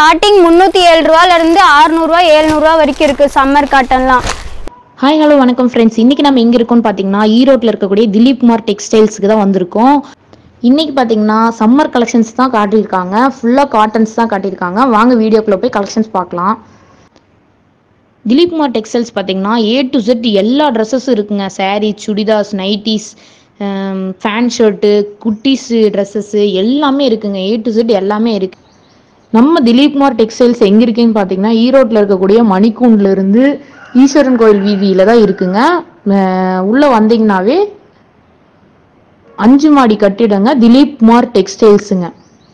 starting முந்நூற்றி ஏழு ரூபாலேருந்து அறுநூறுவா எழுநூறுவா வரைக்கும் இருக்குது சம்மர் காட்டன்லாம் ஹாய் ஹலோ வணக்கம் ஃப்ரெண்ட்ஸ் இன்னைக்கு நம்ம எங்க இருக்கோம்னு பார்த்தீங்கன்னா ஈரோட்டில் இருக்கக்கூடிய திலீப் குமார் டெக்ஸ்டைல்ஸ்க்கு தான் வந்திருக்கோம் இன்னைக்கு பார்த்தீங்கன்னா சம்மர் கலெக்ஷன்ஸ் தான் காட்டியிருக்காங்க ஃபுல்லாக காட்டன்ஸ் தான் காட்டியிருக்காங்க வாங்க வீடியோக்குள்ள போய் கலெக்ஷன்ஸ் பார்க்கலாம் திலீப் குமார் டெக்ஸ்டைல்ஸ் பார்த்தீங்கன்னா ஏ டு செட் எல்லா ட்ரெஸ்ஸஸும் இருக்குங்க saree churidars nighties fan shirt குட்டீஸ் ட்ரெஸ்ஸஸ்ஸு எல்லாமே இருக்குங்க ஏ டு செட் எல்லாமே இருக்கு நம்ம திலீப் குமார் டெக்ஸ்டைல்ஸ் எங்க இருக்குன்னு பார்த்தீங்கன்னா ஈரோட்டில் இருக்கக்கூடிய மணிக்கூண்ட்ல இருந்து ஈஸ்வரன் கோயில் வீதியில தான் இருக்குங்க அஹ் உள்ள வந்தீங்கன்னாவே அஞ்சு மாடி கட்டிடங்க திலீப் குமார் டெக்ஸ்டைல்ஸுங்க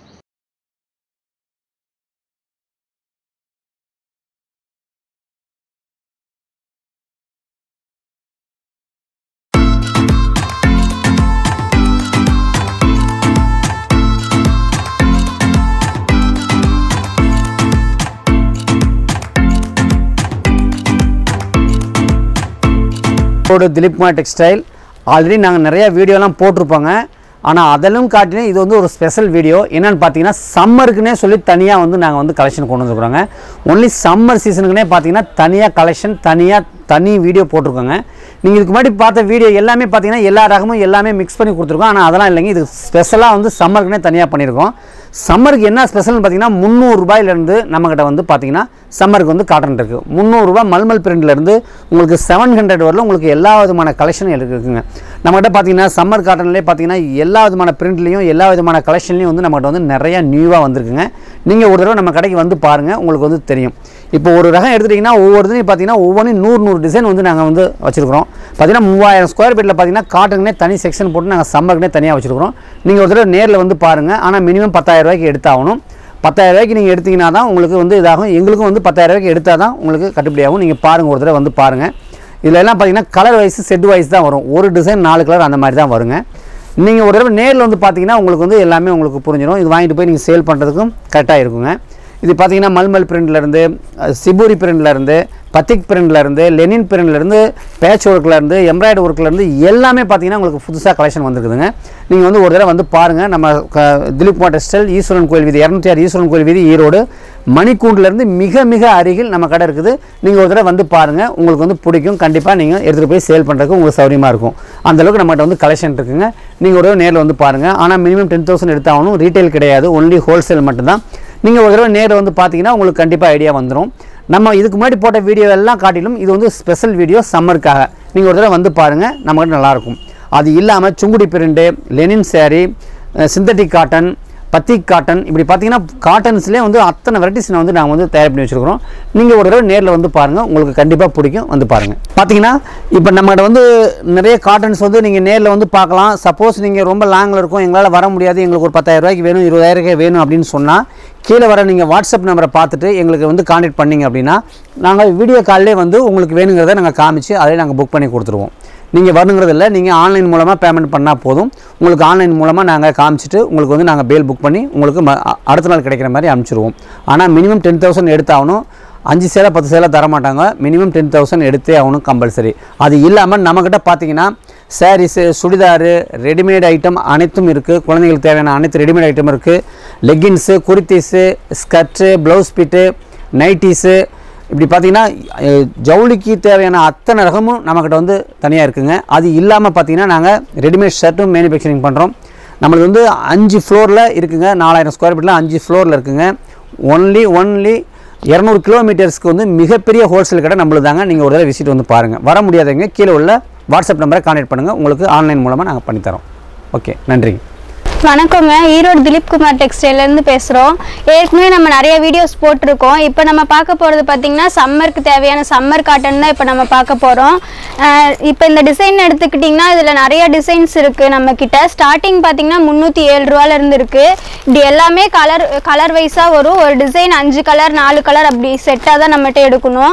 ஈரோடு திலீப்குமார் டெக்ஸ்டைல் ஆல்ரெடி நாங்கள் நிறைய வீடியோலாம் போட்டிருப்போங்க ஆனால் அதெல்லாம் காட்டிலும் இது வந்து ஒரு ஸ்பெஷல் வீடியோ என்னென்னு பார்த்தீங்கன்னா சம்மருக்குன்னே சொல்லி தனியாக வந்து நாங்கள் வந்து கலெக்ஷன் கொண்டு வந்துருக்குறோங்க ஒன்லி சம்மர் சீசனுக்குனே பார்த்தீங்கன்னா தனியாக கலெக்ஷன் தனியாக தனி வீடியோ போட்டிருக்கோங்க நீங்கள் இதுக்கு முன்னாடி பார்த்த வீடியோ எல்லாமே பார்த்தீங்கன்னா எல்லா ரகமும் எல்லாமே மிக்ஸ் பண்ணி கொடுத்துருக்கோம் ஆனால் அதெல்லாம் இல்லைங்க இது ஸ்பெஷலாக வந்து சம்மருக்குனே தனியாக பண்ணியிருக்கோம் சம்மருக்கு என்ன ஸ்பெஷல்னு பார்த்தீங்கன்னா முந்நூறுரூபாயிலேருந்து நம்மக்கிட்ட வந்து பார்த்தீங்கன்னா சம்மருக்கு வந்து காட்டன் இருக்குது முந்நூறுரூவா மல்மல் பிரிண்ட்லேருந்து உங்களுக்கு செவன் ஹண்ட்ரட் வரல உங்களுக்கு எல்லா விதமான கலெக்ஷனும் இருக்குங்க நம்மகிட்ட பார்த்தீங்கன்னா சம்மர் காட்டன்லேயே பார்த்தீங்கன்னா எல்லா விதமான பிரிண்ட்லேயும் எல்லா விதமான கலெக்ஷன்லையும் வந்து நம்மகிட்ட வந்து நிறையா நியூவாக வந்திருக்குங்க நீங்கள் ஒரு தடவை நம்ம கடைக்கு வந்து பாருங்கள் உங்களுக்கு வந்து தெரியும் இப்போ ஒரு ரகம் எடுத்துட்டிங்கன்னா ஒவ்வொருத்தையும் பார்த்தீங்கன்னா ஒவ்வொன்றும் நூறு நூறு டிசைன் வந்து நாங்கள் வந்து வச்சுருக்கிறோம் பார்த்தீங்கன்னா மூவாயிரம் ஸ்கொயர் ஃபீட்டில் பார்த்தீங்கன்னா காட்டனுக்குனே தனி செக்ஷன் போட்டு நாங்கள் சம்மருக்குனே தனியாக வச்சுருக்கிறோம் நீங்கள் ஒரு தடவை நேரில் வந்து பாருங்கள் ஆனால் மினிமம் பத்தாயிரம் ரூபாய்க்கு எடுத்தாகணும் பத்தாயிரம் ரூபாய்க்கு நீங்கள் எடுத்தீங்கன்னா தான் உங்களுக்கு வந்து இதாகும் எங்களுக்கும் வந்து பத்தாயிரம் ரூபாய்க்கு எடுத்தால் தான் உங்களுக்கு கட்டுப்படி ஆகும் நீங்கள் பாருங்கள் ஒரு தடவை வந்து பாருங்கள் இதில் எல்லாம் பார்த்தீங்கன்னா கலர் வைஸ் செட் வைஸ் தான் வரும் ஒரு டிசைன் நாலு கலர் அந்த மாதிரி தான் வருங்க நீங்கள் ஒரு தடவை நேரில் வந்து பார்த்தீங்கன்னா உங்களுக்கு வந்து எல்லாமே உங்களுக்கு புரிஞ்சிடும் இது வாங்கிட்டு போய் நீங்கள் சேல் பண்ணுறதுக்கும் கரெக்டாக இருக்குங்க இது பார்த்தீங்கன்னா மல்மல் பிரிண்ட்லேருந்து சிபூரி பிரிண்ட்லேருந்து பத்திக் பிரிண்ட்லேருந்து லெனின் பிரிண்ட்லேருந்து பேட்ச் ஒர்க்லேருந்து எம்ப்ராய்டரி ஒர்க்லேருந்து எல்லாமே பார்த்தீங்கன்னா உங்களுக்கு புதுசாக கலெக்ஷன் வந்துருக்குதுங்க நீங்கள் வந்து ஒரு தடவை வந்து பாருங்கள் நம்ம க திலீப் குமார் டெக்ஸ்டைல் ஈஸ்வரன் கோயில் வீதி இரநூத்தி ஆறு ஈஸ்வரன் கோயில் வீதி ஈரோடு மணிக்கூண்டிலேருந்து மிக மிக அருகில் நம்ம கடை இருக்குது நீங்கள் ஒரு தடவை வந்து பாருங்கள் உங்களுக்கு வந்து பிடிக்கும் கண்டிப்பாக நீங்கள் எடுத்துகிட்டு போய் சேல் பண்ணுறதுக்கு உங்களுக்கு சௌரியமாக இருக்கும் அந்த அளவுக்கு நம்மகிட்ட வந்து கலெக்ஷன் இருக்குங்க நீங்கள் ஒரு தடவை நேரில் வந்து பாருங்கள் ஆனால் மினிமம் டென் தௌசண்ட் எடுத்தாகணும் ரீட்டைல் கிடையாது ஒன்லி ஹோல்சேல் மட்டும்தான் நீங்கள் ஒரு தடவை நேரில் வந்து பார்த்தீங்கன்னா உங்களுக்கு கண்டிப்பாக ஐடியா வந்துடும் நம்ம இதுக்கு முன்னாடி போட்ட வீடியோ எல்லாம் காட்டிலும் இது வந்து ஸ்பெஷல் வீடியோ சம்மருக்காக நீங்கள் ஒரு தடவை வந்து பாருங்கள் நம்மகிட்ட நல்லாயிருக்கும் அது இல்லாமல் Sungudi print linen saree synthetic cotton batik cotton இப்படி பார்த்தீங்கன்னா காட்டன்ஸ்லேயே வந்து அத்தனை வெரைட்டிஸ் நான் வந்து நாங்கள் வந்து தயார் பண்ணி வச்சுருக்கிறோம் நீங்கள் ஒரு தடவை நேரில் வந்து பாருங்கள் உங்களுக்கு கண்டிப்பாக பிடிக்கும் வந்து பாருங்கள் பார்த்தீங்கன்னா இப்போ நம்மகிட்ட வந்து நிறைய காட்டன்ஸ் வந்து நீங்கள் நேரில் வந்து பார்க்கலாம் சப்போஸ் நீங்கள் ரொம்ப லாங்கில் இருக்கும் எங்களால் வர முடியாது எங்களுக்கு ஒரு பத்தாயிரம் ரூபாய்க்கு வேணும் இருபதாயிரம் ரூபாய்க்கு வேணும் அப்படின்னு சொன்னால் கீழே வர நீங்கள் வாட்ஸ்அப் நம்பரை பார்த்துட்டு எங்களுக்கு வந்து காண்டாக்ட் பண்ணீங்க அப்படின்னா நாங்கள் வீடியோ கால்லே வந்து உங்களுக்கு வேணுங்கிறத நாங்கள் காமிச்சு அதிலே நாங்கள் புக் பண்ணி கொடுத்துருவோம் நீங்கள் வரணுங்கிறது இல்லை நீங்கள் ஆன்லைன் மூலமாக பேமெண்ட் பண்ணால் போதும் உங்களுக்கு ஆன்லைன் மூலமாக நாங்கள் காமிச்சிட்டு உங்களுக்கு வந்து நாங்கள் பேல் புக் பண்ணி உங்களுக்கு ம- அ- அடுத்த நாள் கிடைக்கிற மாதிரி அனுப்பிச்சிடுவோம் ஆனால் மினிமம் டென் தௌசண்ட் எடுத்தாகணும் அஞ்சு சேலை பத்து சேலை தர மாட்டாங்க மினிமம் டென் தௌசண்ட் எடுத்தே ஆகணும் கம்பல்சரி அது இல்லாமல் நம்மக்கிட்ட பார்த்தீங்கன்னா சாரீஸு சுடிதாரு ரெடிமேட் ஐட்டம் அனைத்தும் இருக்குது குழந்தைங்களுக்கு தேவையான அனைத்து ரெடிமேட் ஐட்டம் இருக்குது leggings kurtis skirt blouse bit nighties இப்படி பார்த்தீங்கன்னா அஹ், ஜவுளிக்கு தேவையான அத்தனை ரகமும் நம்மக்கிட்ட வந்து தனியாக இருக்குங்க அது இல்லாமல் பார்த்தீங்கன்னா நாங்கள் ரெடிமேட் ஷர்ட்டும் மேனுஃபேக்சரிங் பண்ணுறோம் நம்மளுக்கு வந்து அஞ்சு ஃப்ளோரில் இருக்குங்க நாலாயிரம் ஸ்கொயர் ஃபீட்டில் அஞ்சு ஃப்ளோரில் இருக்குங்க ஒன்லி ஒன்லி இரநூறு கிலோமீட்டர்ஸ்க்கு வந்து மிகப்பெரிய ஹோல்சேல் கடை நம்மளுக்கு தாங்க நீங்கள் ஒரு தடவை விசிட் வந்து பாருங்கள் வர முடியாதவங்க கீழே உள்ள வாட்ஸ்அப் நம்பரை கான்டாக்ட் பண்ணுங்கள் உங்களுக்கு ஆன்லைன் மூலமாக நாங்கள் பண்ணித்தரோம் ஓகே நன்றிங்க வணக்கங்க ஈரோடு திலீப் குமார் டெக்ஸ்டைலேருந்து பேசுகிறோம் ஏற்கனவே நம்ம நிறைய வீடியோஸ் போட்டிருக்கோம் இப்போ நம்ம பார்க்க போகிறது பார்த்திங்கன்னா சம்மருக்கு தேவையான சம்மர் காட்டன் தான் இப்போ நம்ம பார்க்க போகிறோம் இப்போ இந்த டிசைன் எடுத்துக்கிட்டிங்கன்னா இதில் நிறைய டிசைன்ஸ் இருக்குது நம்மக்கிட்ட ஸ்டார்டிங் பார்த்திங்கன்னா முந்நூற்றி ஏழு ரூபாலேருந்து இருக்குது இப்படி எல்லாமே கலர் கலர் வைஸாக வரும் ஒரு டிசைன் அஞ்சு கலர் நாலு கலர் அப்படி செட்டாக தான் நம்மகிட்ட எடுக்கணும்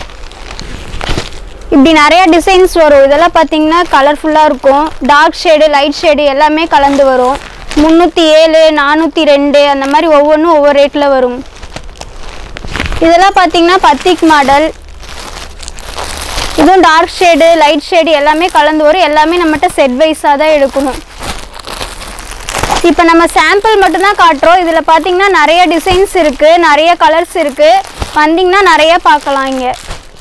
இப்படி நிறைய டிசைன்ஸ் வரும் இதெல்லாம் பார்த்தீங்கன்னா கலர்ஃபுல்லாக இருக்கும் டார்க் ஷேடு லைட் ஷேடு எல்லாமே கலந்து வரும் முந்நூற்றி ஏழு நானூற்றி ரெண்டு அந்த மாதிரி ஒவ்வொன்றும் ஒவ்வொரு ரேட்டில் வரும் இதெல்லாம் பார்த்தீங்கன்னா பத்திக் மாடல் இதுவும் டார்க் ஷேடு லைட் ஷேடு எல்லாமே கலந்து வரும் எல்லாமே நம்மகிட்ட செட் வைஸாக தான் எடுக்கணும் இப்போ நம்ம சாம்பிள் மட்டும்தான் காட்டுறோம் இதில் பார்த்தீங்கன்னா நிறைய டிசைன்ஸ் இருக்குது நிறைய கலர்ஸ் இருக்குது வந்தீங்கன்னா நிறைய பார்க்கலாம் இங்கே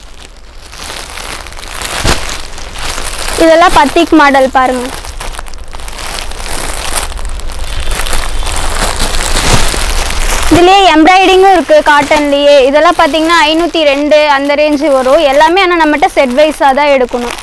இதெல்லாம் பத்திக் மாடல் பாருங்க இதுலேயே எம்ப்ராய்டிங்கும் இருக்குது காட்டன்லேயே இதெல்லாம் பார்த்தீங்கன்னா ஐநூற்றி ரெண்டு அந்த ரேஞ்சு வரும் எல்லாமே ஆனால் நம்மகிட்ட செட் வைஸாக தான் எடுக்கணும்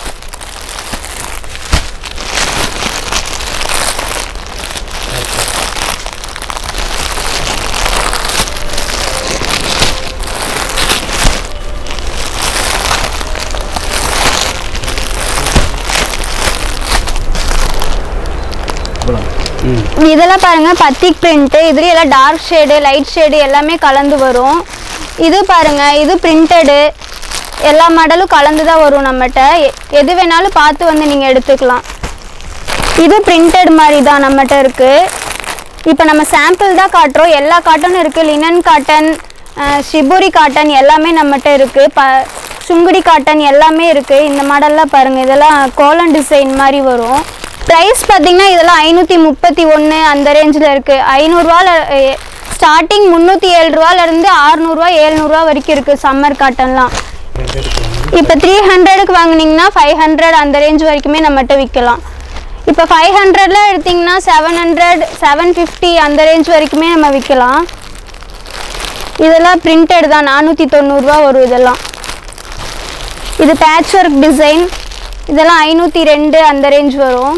இதெல்லாம் பாருங்க பத்திக் பிரிண்ட் இதுல எல்லாம் டார்க் ஷேடு லைட் ஷேடு எல்லாமே கலந்து வரும் இது பாருங்க இது பிரிண்டடு எல்லா மாடலும் கலந்து தான் வரும் நம்மகிட்ட எ- எது வேணாலும் பார்த்து வந்து நீங்கள் எடுத்துக்கலாம் இது பிரிண்டட் மாதிரி தான் நம்மகிட்ட இருக்கு இப்போ நம்ம சாம்பிள் தான் காட்டுறோம் எல்லா காட்டனும் இருக்கு லினன் காட்டன் ஷிபுரி காட்டன் எல்லாமே நம்மகிட்ட இருக்கு ப சுங்குடி காட்டன் எல்லாமே இருக்கு இந்த மாடல்லாம் பாருங்க இதெல்லாம் கோலன் டிசைன் மாதிரி வரும் ப்ரைஸ் பார்த்தீங்கன்னா இதெல்லாம் ஐநூற்றி முப்பத்தி ஒன்று அந்த ரேஞ்சில் இருக்குது ஐநூறுரூவால ஸ்டார்டிங் முந்நூற்றி ஏழு ரூபாலேருந்து ஆறுநூறுவா ஏழ்நூறுவா வரைக்கும் இருக்குது சம்மர் காட்டன்லாம் இப்போ த்ரீ ஹண்ட்ரடுக்கு வாங்குனீங்கன்னா ஃபைவ் ஹண்ட்ரட் அந்த ரேஞ்ச் வரைக்குமே நம்மகிட்ட விற்கலாம் இப்போ ஃபைவ் ஹண்ட்ரட்ல எடுத்தீங்கன்னா செவன் ஹண்ட்ரட் செவன் ஃபிஃப்டி அந்த ரேஞ்ச் வரைக்குமே நம்ம விற்கலாம் இதெல்லாம் பிரிண்டட் தான் நானூற்றி தொண்ணூறுரூவா வரும் இதெல்லாம் இது பேட்ச் ஒர்க் டிசைன் இதெல்லாம் ஐநூற்றி ரெண்டு அந்த ரேஞ்ச் வரும்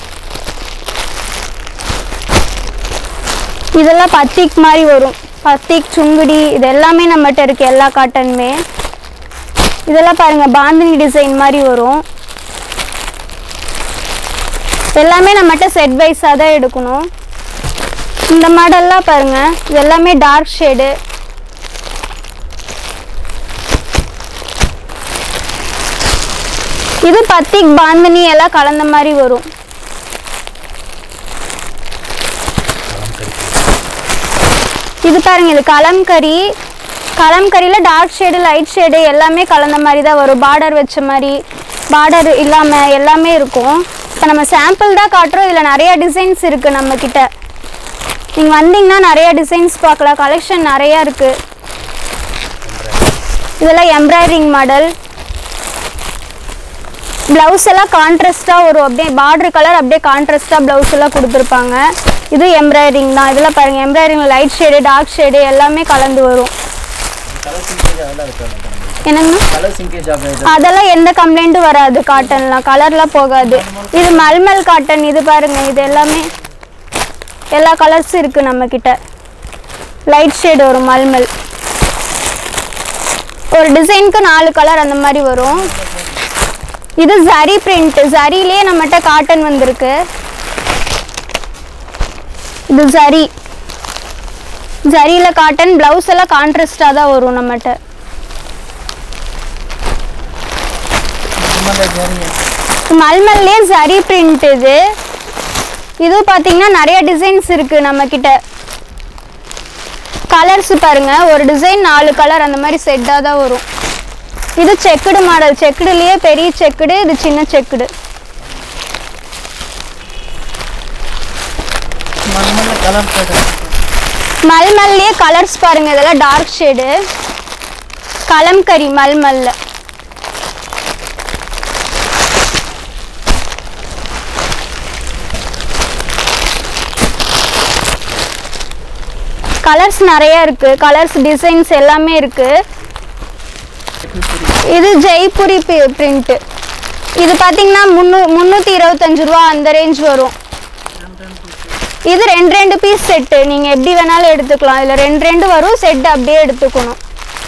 இதெல்லாம் பத்திக் மாதிரி வரும் பத்திக் சுங்குடி இது எல்லாமே நம்மகிட்ட இருக்கு எல்லா காட்டனுமே இதெல்லாம் பாருங்க பாந்தினி டிசைன் மாதிரி வரும் எல்லாமே நம்மகிட்ட செட் வைஸாக தான் எடுக்கணும் இந்த மாடல்லாம் பாருங்க இது எல்லாமே டார்க் ஷேடு இது பத்திக் பாந்தினி எல்லாம் கலந்த மாதிரி வரும் இது பாருங்க இது கலம்கரி கலம்கரியில் டார்க் ஷேடு லைட் ஷேடு எல்லாமே கலந்த மாதிரி தான் வரும் பார்டர் வச்ச மாதிரி பார்டர் இல்லாமல் எல்லாமே இருக்கும் இப்போ நம்ம சாம்பிள் தான் காட்டுறோம் இதில் நிறைய டிசைன்ஸ் இருக்குது நம்மக்கிட்ட நீங்கள் வந்தீங்கன்னா நிறைய டிசைன்ஸ் பார்க்கலாம் கலெக்ஷன் நிறையா இருக்குது இதெல்லாம் எம்ப்ராய்டிங் மாடல் ப்ளவுஸ் எல்லாம் கான்ட்ராஸ்டாக வரும் அப்படியே பார்டர் கலர் அப்படியே கான்ட்ராஸ்டாக ப்ளவுஸ் எல்லாம் கொடுத்துருப்பாங்க இது எம்ப்ராய்டிங் தான் இதெல்லாம் பாருங்கள் embroidering light shade dark shade எல்லாமே கலந்து வரும் கலர் சிங்கேஜ் அதெல்லாம் இருக்கா என்னங்கண்ணா கலர் சிங்கேஜ் ஆகுது அதெல்லாம் எந்த கம்ப்ளைண்ட்டும் வராது காட்டன்லாம் கலர்லாம் போகாது இது மல்மல் காட்டன் இது பாருங்க இது எல்லாமே எல்லா கலர்ஸும் இருக்கு நம்ம கிட்ட லைட் ஷேடு வரும் மல்மல் ஒரு டிசைனுக்கு நாலு கலர் அந்த மாதிரி வரும் இது ஜரி பிரிண்ட் ஜரியிலே நம்மகிட்ட காட்டன் வந்திருக்கு இது ஜரி ஜரியில் காட்டன் ப்ளவுஸ் எல்லாம் கான்ட்ராஸ்டாக தான் வரும் நம்மகிட்ட மல்மல்லே சரி பிரிண்ட் இது இது பார்த்தீங்கன்னா நிறைய டிசைன்ஸ் இருக்கு நம்ம கிட்ட கலர்ஸ் பாருங்க ஒரு டிசைன் நாலு கலர் அந்த மாதிரி செட்டாக தான் வரும் இது செக்குடு மாடல் செக்குடுலயே பெரிய செக்குடு இது சின்ன செக்குடு மண்மல்ல கலர் போய்ட்டு மல்மல்லே கலர்ஸ் பாருங்க இதெல்லாம் டார்க் ஷேடு கலம்கரி மல்மல்ல கலர்ஸ் நிறைய இருக்கு கலர்ஸ் டிசைன்ஸ் எல்லாமே இருக்கு இது ஜெய்புரி பிரிண்ட் இது பார்த்தீங்கன்னா முன்னூ முந்நூற்றி இருபத்தஞ்சு ரூபா அந்த ரேஞ்ச் வரும் இது ரெண்டு ரெண்டு பீஸ் செட்டு நீங்கள் எப்படி வேணாலும் எடுத்துக்கலாம் இதில் ரெண்டு ரெண்டு வரும் செட் அப்படியே எடுத்துக்கணும்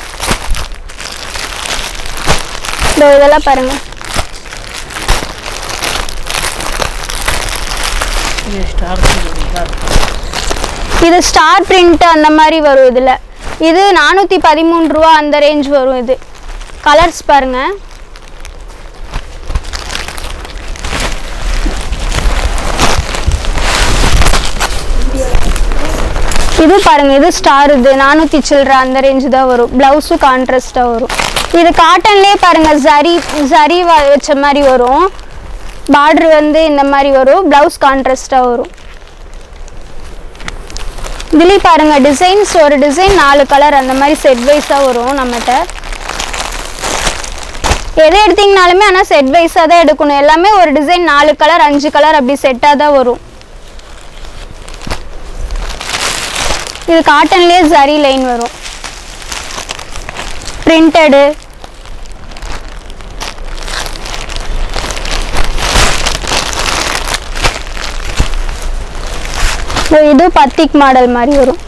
இதோ இதெல்லாம் பாருங்க ஸ்டார் இது ஸ்டார் பிரிண்ட் அந்த மாதிரி வரும் இதில் இது நானூற்றி பதிமூணு ரூபா அந்த ரேஞ்ச் வரும் இது கலர்ஸ் பாருங்க இது பாருங்க இது ஸ்டார் இது நானூற்றி சில்லற அந்த ரேஞ்ச் தான் வரும் ப்ளவுஸும் கான்ட்ராஸ்டாக வரும் இது காட்டன்லேயே பாருங்க ஜரி ஜரி வ- வச்ச மாதிரி வரும் பார்டர் வந்து இந்த மாதிரி வரும் ப்ளவுஸ் கான்ட்ராஸ்டாக வரும் இதுலேயும் பாருங்க டிசைன்ஸ் ஒரு டிசைன் நாலு கலர் அந்த மாதிரி செட் வைஸாக வரும் நம்மகிட்ட எது எடுத்தீங்கனாலுமே ஆனால் செட் வைஸாக தான் எடுக்கணும் எல்லாமே ஒரு டிசைன் நாலு கலர் அஞ்சு கலர் அப்படி செட்டாக தான் வரும் இது காட்டன்லேயே ஜரி லைன் வரும் பிரிண்டடு இது பத்திக் மாடல் மாதிரி வரும்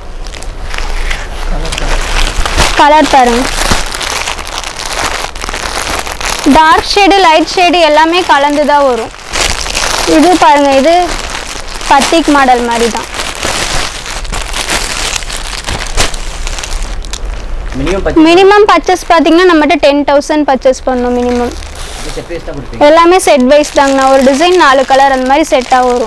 கலர் பாருங்க டார்க் ஷேடு லைட் ஷேடு எல்லாமே கலந்து தான் வரும் இது பாருங்க இது பத்திக் மாடல் மாதிரி தான் மினிமம் பத்து மினிமம் பர்ச்சேஸ் பார்த்தீங்கன்னா நம்மகிட்ட டென் தௌசண்ட் பர்ச்சேஸ் பண்ணணும் மினிமம் செட் வைஸ் தான் கொடுப்பீங்க எல்லாமே செட் வைஸ் தாங்கண்ணா ஒரு டிசைன் நாலு கலர் அந்த மாதிரி செட்டாக வரும்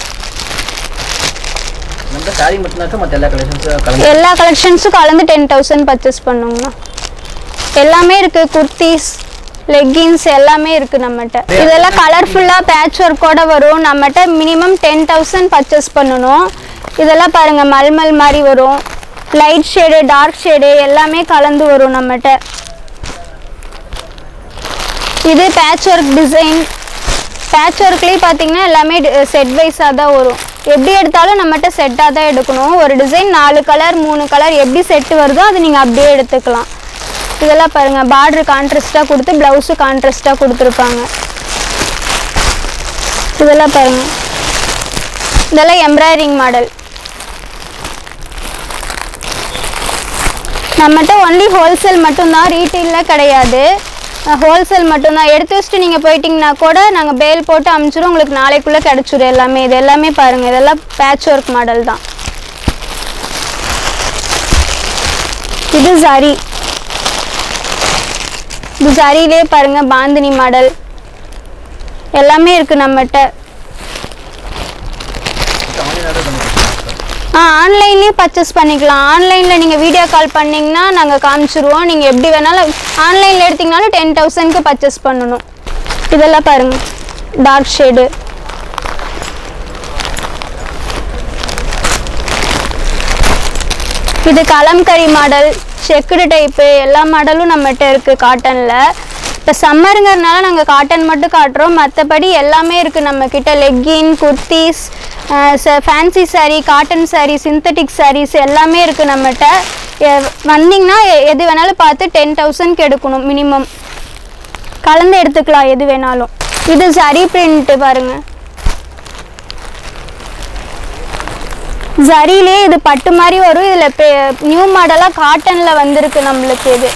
நம்ம சாரி மட்டும்தான் மற்ற எல்லா கலெக்ஷன்ஸும் கலந்து எல்லா கலெக்ஷன்ஸும் கலந்து டென் தௌசண்ட் பர்ச்சேஸ் பண்ணுங்கண்ணா எல்லாமே இருக்கு குர்த்திஸ் லெக்கின்ஸ் எல்லாமே இருக்கு நம்மகிட்ட இதெல்லாம் கலர்ஃபுல்லாக பேட்ச் ஒர்க்கோட வரும் நம்மகிட்ட மினிமம் டென் தௌசண்ட் பர்ச்சேஸ் பண்ணணும் இதெல்லாம் பாருங்க மல்மல் மாதிரி வரும் லைட் ஷேடு டார்க் ஷேடு எல்லாமே கலந்து வரும் நம்மகிட்ட இது பேட்ச் ஒர்க் டிசைன் பேட்ச் ஒர்க்லேயும் பார்த்தீங்கன்னா எல்லாமே செட் வைஸாக தான் வரும் எப்படி எடுத்தாலும் நம்மகிட்ட செட்டாக தான் எடுக்கணும் ஒரு டிசைன் நாலு கலர் மூணு கலர் எப்படி செட்டு வருதோ அது நீங்கள் அப்படியே எடுத்துக்கலாம் இதெல்லாம் பாருங்கள் பார்டர் கான்ட்ராஸ்ட்டாக கொடுத்து ப்ளவுஸு கான்ட்ராஸ்ட்டாக கொடுத்துருப்பாங்க இதெல்லாம் பாருங்கள் இதெல்லாம் எம்ப்ராய்டிங் மாடல் நம்மகிட்ட ஒன்லி ஹோல்சேல் மட்டும்தான் ரீட்டெயிலில் கிடையாது ஹோல்சேல் மட்டும்தான் எடுத்து வச்சுட்டு நீங்கள் போயிட்டீங்கன்னா கூட நாங்கள் பேல் போட்டு அமுச்சிடும் உங்களுக்கு நாளைக்குள்ளே கிடச்சிரும் எல்லாமே இது எல்லாமே பாருங்கள் இதெல்லாம் பேட்ச் ஒர்க் மாடல் தான் இது ஜரி இது ஜரியிலே பாருங்கள் பாந்தினி மாடல் எல்லாமே இருக்குது நம்மகிட்ட ஆன்லைனாக தான் பண்ணி ஆ ஆன்லைன்லேயும் பர்ச்சேஸ் பண்ணிக்கலாம் ஆன்லைனில் நீங்கள் வீடியோ கால் பண்ணிங்கன்னா நாங்கள் காமிச்சிருவோம் நீங்கள் எப்படி வேணாலும் ஆன்லைனில் எடுத்தீங்கனாலும் டென் தௌசண்ட்க்கு பர்ச்சேஸ் பண்ணணும் இதெல்லாம் பாருங்கள் டார்க் ஷேடு இது கலம்கரி மாடல் செக்குடு டைப்பு எல்லா மாடலும் நம்மகிட்ட இருக்குது காட்டனில் இப்போ சம்மருங்கிறதுனால நாங்கள் காட்டன் மட்டும் காட்டுறோம் மற்றபடி எல்லாமே இருக்குது நம்மக்கிட்ட leggings kurtis fancy saree cotton saree synthetic sarees எல்லாமே இருக்குது நம்மகிட்ட எ- வந்தீங்கன்னா எ- எது வேணாலும் பார்த்து டென் தௌசண்ட்க்கு எடுக்கணும் மினிமம் கலந்து எடுத்துக்கலாம் எது வேணாலும் இது சரி பிரிண்ட் பாருங்க ஜரிலே இது பட்டு மாதிரி வரும் இதில் நியூ மாடலாக காட்டனில் வந்திருக்கு நம்மளுக்கு இது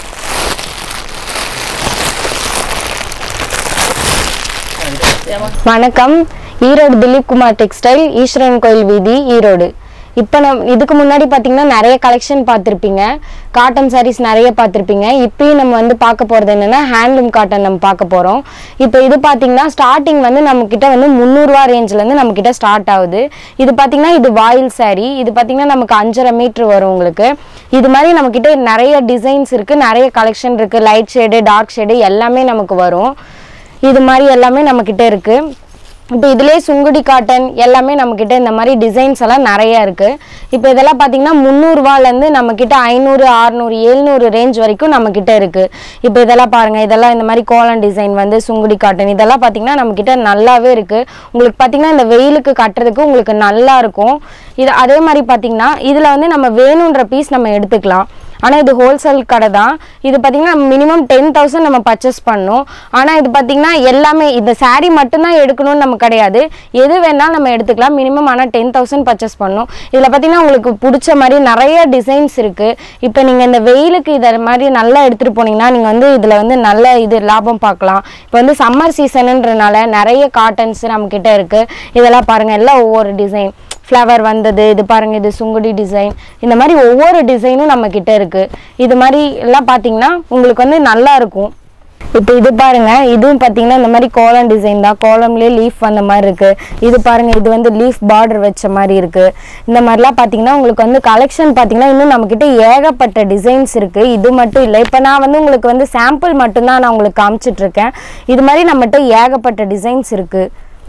வணக்கம் ஈரோடு திலீப் குமார் டெக்ஸ்டைல் ஈஸ்வரன் கோயில் வீதி ஈரோடு இப்போ நம் இதுக்கு முன்னாடி பார்த்தீங்கன்னா நிறைய கலெக்ஷன் பார்த்துருப்பீங்க காட்டன் sarees நிறைய பார்த்துருப்பீங்க இப்பயும் நம்ம வந்து பார்க்க போகிறது என்னென்னா ஹேண்ட்லூம் காட்டன் நம்ம பார்க்க போகிறோம் இப்போ இது பார்த்தீங்கன்னா ஸ்டார்டிங் வந்து நம்மக்கிட்ட வந்து முந்நூறுரூவா ரேஞ்சிலேருந்து நம்மக்கிட்ட ஸ்டார்ட் ஆகுது இது பார்த்தீங்கன்னா இது வாயில் saree இது பார்த்தீங்கன்னா நமக்கு அஞ்சரை மீட்ரு வரும் உங்களுக்கு இது மாதிரி நம்மக்கிட்ட நிறைய டிசைன்ஸ் இருக்குது நிறைய கலெக்ஷன் இருக்குது லைட் ஷேடு டார்க் ஷேடு எல்லாமே நமக்கு வரும் இது மாதிரி எல்லாமே நம்மக்கிட்ட இருக்குது இப்போ இதுலேயே சுங்குடி காட்டன் எல்லாமே நம்மக்கிட்ட இந்த மாதிரி டிசைன்ஸ் எல்லாம் நிறைய இருக்குது இப்போ இதெல்லாம் பார்த்தீங்கன்னா முந்நூறுரூவாலேருந்து நம்மக்கிட்ட ஐநூறு அறநூறு எழுநூறு ரேஞ்ச் வரைக்கும் நம்மக்கிட்ட இருக்குது இப்போ இதெல்லாம் பாருங்கள் இதெல்லாம் இந்த மாதிரி கோலன் டிசைன் வந்து சுங்குடி காட்டன் இதெல்லாம் பார்த்தீங்கன்னா நம்மக்கிட்ட நல்லாவே இருக்குது உங்களுக்கு பார்த்தீங்கன்னா இந்த வெயிலுக்கு கட்டுறதுக்கு உங்களுக்கு நல்லா இருக்கும் இது அதே மாதிரி பார்த்தீங்கன்னா இதில் வந்து நம்ம வேணுன்ற பீஸ் நம்ம எடுத்துக்கலாம் ஆனால் இது ஹோல்சேல் கடை தான் இது பார்த்தீங்கன்னா மினிமம் டென் தௌசண்ட் நம்ம பர்ச்சேஸ் பண்ணணும் ஆனால் இது பார்த்தீங்கன்னா எல்லாமே இந்த saree மட்டும்தான் எடுக்கணும்னு நம்ம கிடையாது எது வேணாலும் நம்ம எடுத்துக்கலாம் மினிமம் ஆனால் டென் தௌசண்ட் பர்ச்சேஸ் பண்ணணும் இதில் பார்த்தீங்கன்னா உங்களுக்கு பிடிச்ச மாதிரி நிறைய டிசைன்ஸ் இருக்குது இப்போ நீங்கள் இந்த வெயிலுக்கு இதை மாதிரி நல்லா எடுத்துகிட்டு போனீங்கன்னா நீங்கள் வந்து இதில் வந்து நல்ல இது லாபம் பார்க்கலாம் இப்போ வந்து சம்மர் சீசனுன்றனால நிறைய காட்டன்ஸ் நம்மக்கிட்ட இருக்குது இதெல்லாம் பாருங்கள் எல்லாம் ஒவ்வொரு டிசைன் ஃப்ளவர் வந்தது இது பாருங்க இது சுங்குடி டிசைன் இந்த மாதிரி ஒவ்வொரு டிசைனும் நம்ம கிட்ட இருக்கு இது மாதிரி எல்லாம் பார்த்தீங்கன்னா உங்களுக்கு வந்து நல்லா இருக்கும் இப்போ இது பாருங்க இதுவும் பார்த்தீங்கன்னா இந்த மாதிரி கோலம் டிசைன் தான் கோலம்லேயே லீஃப் வந்த மாதிரி இருக்கு இது பாருங்க இது வந்து லீஃப் பார்டர் வச்ச மாதிரி இருக்கு இந்த மாதிரிலாம் பார்த்தீங்கன்னா உங்களுக்கு வந்து கலெக்ஷன் பார்த்தீங்கன்னா இன்னும் நம்மக்கிட்ட ஏகப்பட்ட டிசைன்ஸ் இருக்கு இது மட்டும் இல்லை இப்போ நான் வந்து உங்களுக்கு வந்து சாம்பிள் மட்டும்தான் நான் உங்களுக்கு காமிச்சிட்டு இருக்கேன் இது மாதிரி நம்மகிட்ட ஏகப்பட்ட டிசைன்ஸ் இருக்கு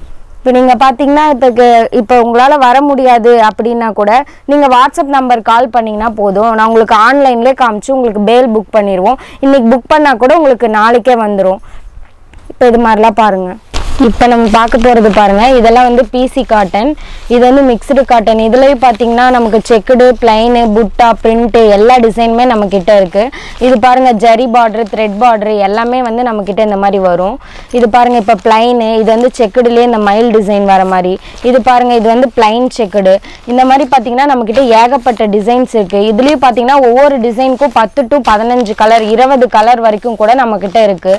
இப்போ நீங்கள் பார்த்தீங்கன்னா இதுக்கு இப்போ உங்களால் வர முடியாது அப்படின்னா கூட நீங்கள் வாட்ஸ்அப் நம்பர் கால் பண்ணிங்கன்னா போதும் நான் உங்களுக்கு ஆன்லைன்லேயே காமிச்சு உங்களுக்கு பேல் புக் பண்ணிடுவோம் இன்றைக்கி புக் பண்ணால் கூட உங்களுக்கு நாளைக்கே வந்துடும் இப்போ இது மாதிரிலாம் பாருங்கள் இப்போ நம்ம பார்க்க போகிறது பாருங்கள் இதெல்லாம் வந்து பிசி காட்டன் இது வந்து மிக்ஸ்டு காட்டன் இதுலேயும் பார்த்தீங்கன்னா நமக்கு செக்குடு பிளைனு புட்டா பிரிண்ட்டு எல்லா டிசைனுமே நம்ம கிட்ட இருக்குது இது பாருங்கள் ஜரி பார்டர் த்ரெட் பார்டர் எல்லாமே வந்து நம்ம கிட்ட இந்த மாதிரி வரும் இது பாருங்கள் இப்போ பிளைனு இது வந்து செக்குடுலேயே இந்த மயில் டிசைன் வர மாதிரி இது பாருங்கள் இது வந்து பிளைன் செக்குடு இந்த மாதிரி பார்த்தீங்கன்னா நம்மக்கிட்ட ஏகப்பட்ட டிசைன்ஸ் இருக்குது இதுலேயும் பார்த்தீங்கன்னா ஒவ்வொரு டிசைனுக்கும் பத்து டு பதினஞ்சு கலர் இருபது கலர் வரைக்கும் கூட நம்மக்கிட்ட இருக்குது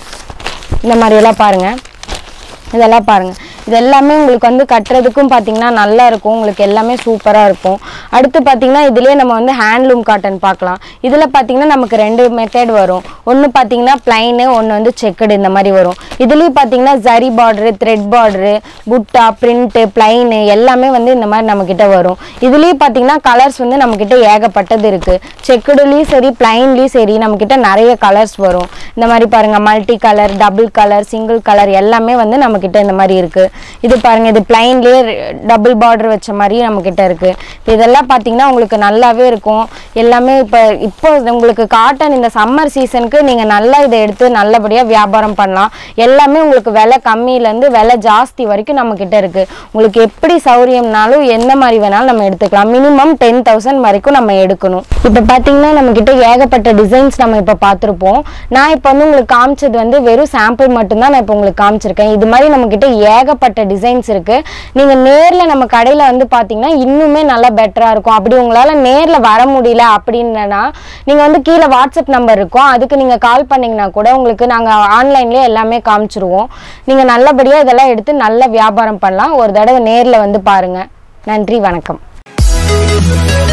இந்த மாதிரி எல்லாம் பாருங்க இதெல்லாம் பாருங்க இது எல்லாமே உங்களுக்கு வந்து கட்டுறதுக்கும் பார்த்தீங்கன்னா நல்லா இருக்கும் உங்களுக்கு எல்லாமே சூப்பராக இருக்கும் அடுத்து பார்த்தீங்கன்னா இதுலேயே நம்ம வந்து ஹேண்ட்லூம் காட்டன் பார்க்கலாம் இதில் பார்த்தீங்கன்னா நமக்கு ரெண்டு மெத்தட் வரும் ஒன்று பார்த்தீங்கன்னா பிளைனு ஒன்று வந்து செக்குடு இந்த மாதிரி வரும் இதுலேயும் பார்த்தீங்கன்னா zari border thread border butta print plain எல்லாமே வந்து இந்த மாதிரி நம்மக்கிட்ட வரும் இதுலேயும் பார்த்தீங்கன்னா கலர்ஸ் வந்து நம்மக்கிட்ட ஏகப்பட்டது இருக்குது செக்குடுலேயும் சரி பிளைன்லேயும் சரி நம்மக்கிட்ட நிறைய கலர்ஸ் வரும் இந்த மாதிரி பாருங்கள் multi colour double colour single colour எல்லாமே வந்து நம்மக்கிட்ட இந்த மாதிரி இருக்குது இது பாருங்கள் இது பிளைன்லேயே டபுள் பார்டர் வச்ச மாதிரி நம்மக்கிட்ட இருக்குது இப்போ இதெல்லாம் பார்த்தீங்கன்னா உங்களுக்கு நல்லாவே இருக்கும் எல்லாமே இப்போ இப்போ உங்களுக்கு காட்டன் இந்த சம்மர் சீசனுக்கு நீங்கள் நல்லா இதை எடுத்து நல்லபடியாக வியாபாரம் பண்ணலாம் எல்லாமே உங்களுக்கு விலை கம்மியிலேருந்து விலை ஜாஸ்தி வரைக்கும் நம்மக்கிட்ட இருக்குது உங்களுக்கு எப்படி சௌரியம்னாலும் எந்த மாதிரி வேணாலும் நம்ம எடுத்துக்கலாம் மினிமம் டென் தௌசண்ட் வரைக்கும் நம்ம எடுக்கணும் இப்போ பார்த்தீங்கன்னா நம்மக்கிட்ட ஏகப்பட்ட டிசைன்ஸ் நம்ம இப்போ பார்த்துருப்போம் நான் இப்போ வந்து உங்களுக்கு காமிச்சது வந்து வெறும் சாம்பிள் மட்டும்தான் நான் இப்போ உங்களுக்கு காமிச்சிருக்கேன் இது மாதிரி நம்மக்கிட்ட ஏகப்பட்ட டிசைன்ஸ் இருக்குது நீங்கள் நேரில் நம்ம கடையில் வந்து பார்த்தீங்கன்னா இன்னுமே நல்லா பெட்டராக இருக்கும் அப்படி உங்களால் நேரில் வர முடியல அப்படின்னா நீங்கள் வந்து கீழே வாட்ஸ்அப் நம்பர் இருக்கும் அதுக்கு நீங்கள் கால் பண்ணிங்கன்னா கூட உங்களுக்கு நாங்கள் ஆன்லைன்லேயே எல்லாமே காமிச்சிருவோம் நீங்கள் நல்லபடியாக இதெல்லாம் எடுத்து நல்ல வியாபாரம் பண்ணலாம் ஒரு தடவை நேரில் வந்து பாருங்கள் நன்றி வணக்கம்